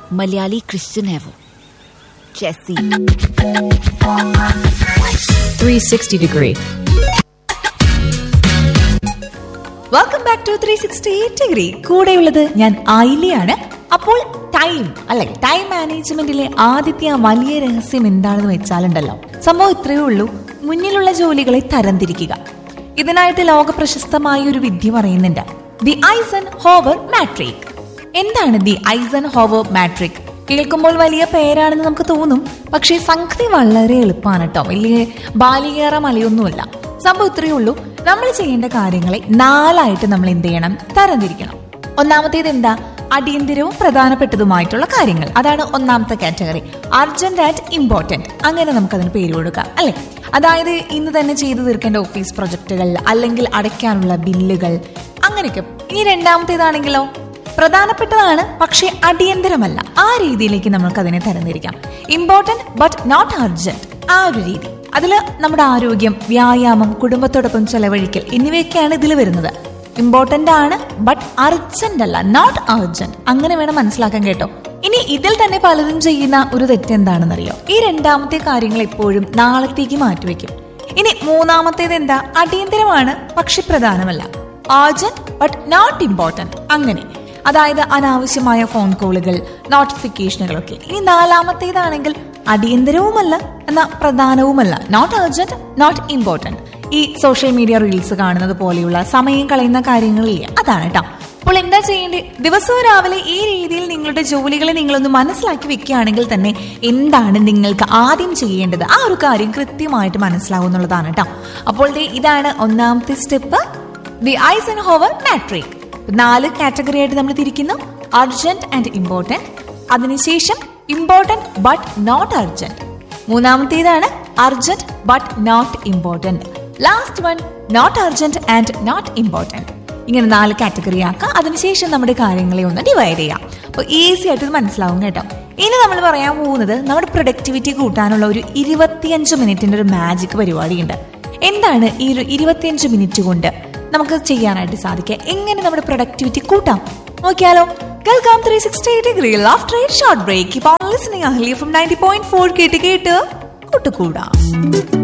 Malayali Christian है वो जैसी 360 degree. Welcome back to three sixty degree കൂടെയുള്ളത് ഞാൻ ആയില്ലയാണ് അപ്പോൾ ടൈം അല്ലെ ടൈം മാനേജ്മെന്റിലെ ആദ്യത്തെ ആ വലിയ രഹസ്യം എന്താണെന്ന് വെച്ചാലുണ്ടല്ലോ സംഭവം ഇത്രയേ ഉള്ളൂ മുന്നിലുള്ള ജോലികളെ തരംതിരിക്കുക ഇതിനായിട്ട് ലോക പ്രശസ്തമായ ഒരു വിദ്യ പറയുന്നുണ്ട് ദി ഐസൻ ഹോവർ മാട്രിക് എന്താണ് ദി ഐസൻ ഹോവർ മാട്രിക് കേൾക്കുമ്പോൾ വലിയ പേരാണെന്ന് നമുക്ക് തോന്നും പക്ഷേ സംഗതി വളരെ എളുപ്പമാണ് കേട്ടോ വലിയ ബാലികേറ മലയൊന്നുമല്ല സംഭവം ഇത്രയേ ഉള്ളൂ നമ്മൾ ചെയ്യേണ്ട കാര്യങ്ങളെ നാലായിട്ട് നമ്മൾ എന്ത് ചെയ്യണം തരംതിരിക്കണം ഒന്നാമത്തേത് എന്താ അടിയന്തിരവും പ്രധാനപ്പെട്ടതുമായിട്ടുള്ള കാര്യങ്ങൾ അതാണ് ഒന്നാമത്തെ കാറ്റഗറി അർജന്റ് ആൻഡ് ഇമ്പോർട്ടന്റ് അങ്ങനെ നമുക്കതിന് പേര് കൊടുക്കാം അല്ലെ അതായത് ഇന്ന് തന്നെ ചെയ്തു തീർക്കേണ്ട ഓഫീസ് പ്രൊജക്ടുകൾ അല്ലെങ്കിൽ അടയ്ക്കാനുള്ള ബില്ലുകൾ അങ്ങനെയൊക്കെ ഇനി രണ്ടാമത്തേതാണെങ്കിലോ പ്രധാനപ്പെട്ടതാണ് പക്ഷേ അടിയന്തരമല്ല ആ രീതിയിലേക്ക് നമുക്ക് അതിനെ തരംതിരിക്കാം ഇമ്പോർട്ടന്റ് ബട്ട് നോട്ട് അർജന്റ് ആ ഒരു രീതി അതിൽ നമ്മുടെ ആരോഗ്യം വ്യായാമം കുടുംബത്തോടൊപ്പം ചെലവഴിക്കൽ എന്നിവയൊക്കെയാണ് ഇതിൽ വരുന്നത് ഇമ്പോർട്ടന്റ് ആണ് ബട്ട് അർജന്റ് അല്ല നോട്ട് അർജന്റ് അങ്ങനെ വേണം മനസ്സിലാക്കാൻ കേട്ടോ ഇനി ഇതിൽ തന്നെ പലരും ചെയ്യുന്ന ഒരു തെറ്റ് എന്താണെന്നറിയോ ഈ രണ്ടാമത്തെ കാര്യങ്ങൾ എപ്പോഴും നാളത്തേക്ക് മാറ്റിവെക്കും ഇനി മൂന്നാമത്തേത് എന്താ അടിയന്തരമാണ് പക്ഷെ പ്രധാനമല്ല അർജന്റ് ബട്ട് നോട്ട് ഇമ്പോർട്ടന്റ് അങ്ങനെ അതായത് അനാവശ്യമായ ഫോൺ കോളുകൾ നോട്ടിഫിക്കേഷനുകളൊക്കെ ഇനി നാലാമത്തേതാണെങ്കിൽ അടിയന്തരവുമല്ല എന്നാൽ പ്രധാനവുമല്ല നോട്ട് അർജന്റ് നോട്ട് ഇമ്പോർട്ടന്റ് ഈ സോഷ്യൽ മീഡിയ റീൽസ് കാണുന്നത് പോലെയുള്ള സമയം കളയുന്ന കാര്യങ്ങളില്ലേ അതാണ് കേട്ടോ അപ്പോൾ എന്താ ചെയ്യേണ്ടത് ദിവസവും രാവിലെ ഈ രീതിയിൽ നിങ്ങളുടെ ജോലികളെ നിങ്ങളൊന്ന് മനസ്സിലാക്കി വെക്കുകയാണെങ്കിൽ തന്നെ എന്താണ് നിങ്ങൾക്ക് ആദ്യം ചെയ്യേണ്ടത് ആ ഒരു കാര്യം കൃത്യമായിട്ട് മനസ്സിലാവും എന്നുള്ളതാണ് കേട്ടോ അപ്പോൾ ദേ ഇതാണ് ഒന്നാമത്തെ step the Eisenhower matrix നാല് കാറ്റഗറി ആയിട്ട് നമ്മൾ തിരിക്കുന്നു അർജന്റ് ആൻഡ് ഇമ്പോർട്ടന്റ് അതിനുശേഷം ഇമ്പോർട്ടന്റ് ബട്ട് നോട്ട് അർജന്റ് മൂന്നാമത്തേതാണ് urgent but not important last one not urgent and not important ഇങ്ങനെ നാല് കാറ്റഗറി ആക്കാം അതിനുശേഷം നമ്മുടെ കാര്യങ്ങളെ ഒന്ന് ഡിവൈഡ് ചെയ്യാം അപ്പോൾ ഈസി ആയിട്ട് ഇത് മനസ്സിലാവും കേട്ടോ ഇനി നമ്മൾ പറയാൻ പോകുന്നത് നമ്മുടെ പ്രൊഡക്ടിവിറ്റി കൂട്ടാനുള്ള ഒരു ഇരുപത്തിയഞ്ച് മിനിറ്റിന്റെ ഒരു മാജിക് പരിപാടിയുണ്ട് എന്താണ് ഈ ഒരു ഇരുപത്തിയഞ്ച് മിനിറ്റ് കൊണ്ട് നമുക്ക് ചെയ്യാനായിട്ട് സാധിക്കുക എങ്ങനെ നമ്മുടെ പ്രൊഡക്ടിവിറ്റി കൂട്ടാം നോക്കിയാലോ കേൾക്കാം three sixty degree after a short break ഇപ്പോൾ listening Ahalya from ninety point four കേട്ട് കേട്ട് കൂട്ടുകൂടാം